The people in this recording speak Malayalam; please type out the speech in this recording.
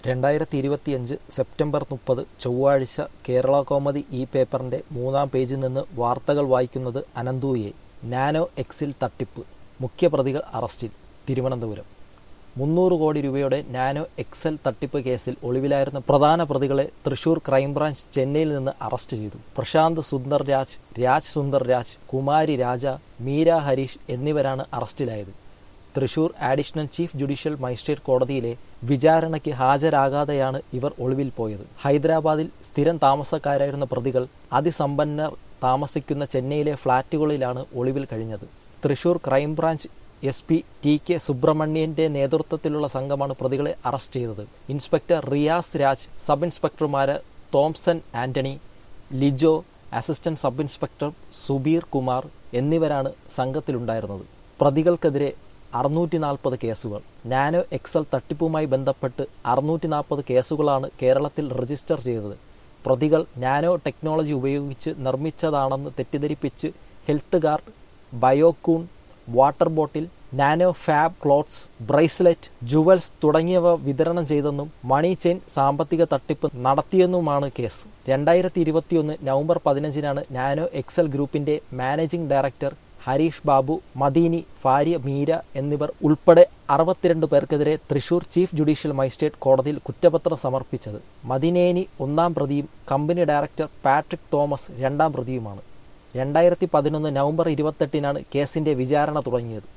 രണ്ടായിരത്തി ഇരുപത്തിയഞ്ച് സെപ്റ്റംബർ മുപ്പത് ചൊവ്വാഴ്ച കേരള കൗമുദി ഈ പേപ്പറിന്റെ മൂന്നാം പേജിൽ നിന്ന് വാർത്തകൾ വായിക്കുന്നത് അനന്തു എ നാനോ എക്സിൽ തട്ടിപ്പ് മുഖ്യപ്രതികൾ അറസ്റ്റിൽ തിരുവനന്തപുരം മുന്നൂറ് കോടി രൂപയുടെ നാനോ എക്സൽ തട്ടിപ്പ് കേസിൽ ഒളിവിലായിരുന്ന പ്രധാന പ്രതികളെ തൃശൂർ ക്രൈംബ്രാഞ്ച് ചെന്നൈയിൽ നിന്ന് അറസ്റ്റ് ചെയ്തു പ്രശാന്ത് സുന്ദർ രാജ് രാജ് സുന്ദർ രാജ് കുമാരി രാജ മീര ഹരീഷ് എന്നിവരാണ് അറസ്റ്റിലായത് Thrissur additional chief judicial magistrate കോടതിയിലെ വിചാരണയ്ക്ക് ഹാജരാകാതെയാണ് ഇവർ ഒളിവിൽ പോയത് ഹൈദരാബാദിൽ സ്ഥിരം താമസക്കാരായിരുന്ന പ്രതികൾ അതിസമ്പന്നർ താമസിക്കുന്ന ചെന്നൈയിലെ ഫ്ളാറ്റുകളിലാണ് ഒളിവിൽ കഴിഞ്ഞത് Thrissur crime branch S P T K സുബ്രഹ്മണ്യന്റെ നേതൃത്വത്തിലുള്ള സംഘമാണ് പ്രതികളെ അറസ്റ്റ് ചെയ്തത് ഇൻസ്പെക്ടർ റിയാസ് രാജ് സബ് ഇൻസ്പെക്ടർമാര് Thomson Antony Lijo assistant sub inspector Subeer Kumar എന്നിവരാണ് സംഘത്തിലുണ്ടായിരുന്നത് പ്രതികൾക്കെതിരെ അറുന്നൂറ്റി നാൽപ്പത് കേസുകൾ നാനോ എക്സൽ തട്ടിപ്പുമായി ബന്ധപ്പെട്ട് അറുന്നൂറ്റി നാൽപ്പത് കേസുകളാണ് കേരളത്തിൽ രജിസ്റ്റർ ചെയ്തത് പ്രതികൾ നാനോ ടെക്നോളജി ഉപയോഗിച്ച് നിർമ്മിച്ചതാണെന്ന് തെറ്റിദ്ധരിപ്പിച്ച് ഹെൽത്ത് ഗാർഡ് ബയോക്കൂൺ water bottle nano fab clothes bracelet jewels തുടങ്ങിയവ വിതരണം ചെയ്തെന്നും മണി ചെയിൻ സാമ്പത്തിക തട്ടിപ്പ് നടത്തിയെന്നുമാണ് കേസ് രണ്ടായിരത്തി ഇരുപത്തിയൊന്ന് നവംബർ പതിനഞ്ചിനാണ് നാനോ എക്സൽ ഗ്രൂപ്പിന്റെ മാനേജിംഗ് ഡയറക്ടർ ഹരീഷ് ബാബു മദീനി ഭാര്യ മീര എന്നിവർ ഉൾപ്പെടെ അറുപത്തിരണ്ട് പേർക്കെതിരെ തൃശൂർ ചീഫ് ജുഡീഷ്യൽ മജിസ്ട്രേറ്റ് കോടതിയിൽ കുറ്റപത്രം സമർപ്പിച്ചത് മദിനേനി ഒന്നാം പ്രതിയും കമ്പനി ഡയറക്ടർ പാട്രിക് തോമസ് രണ്ടാം പ്രതിയുമാണ് രണ്ടായിരത്തി പതിനൊന്ന് നവംബർ ഇരുപത്തെട്ടിനാണ് കേസിന്റെ വിചാരണ തുടങ്ങിയത്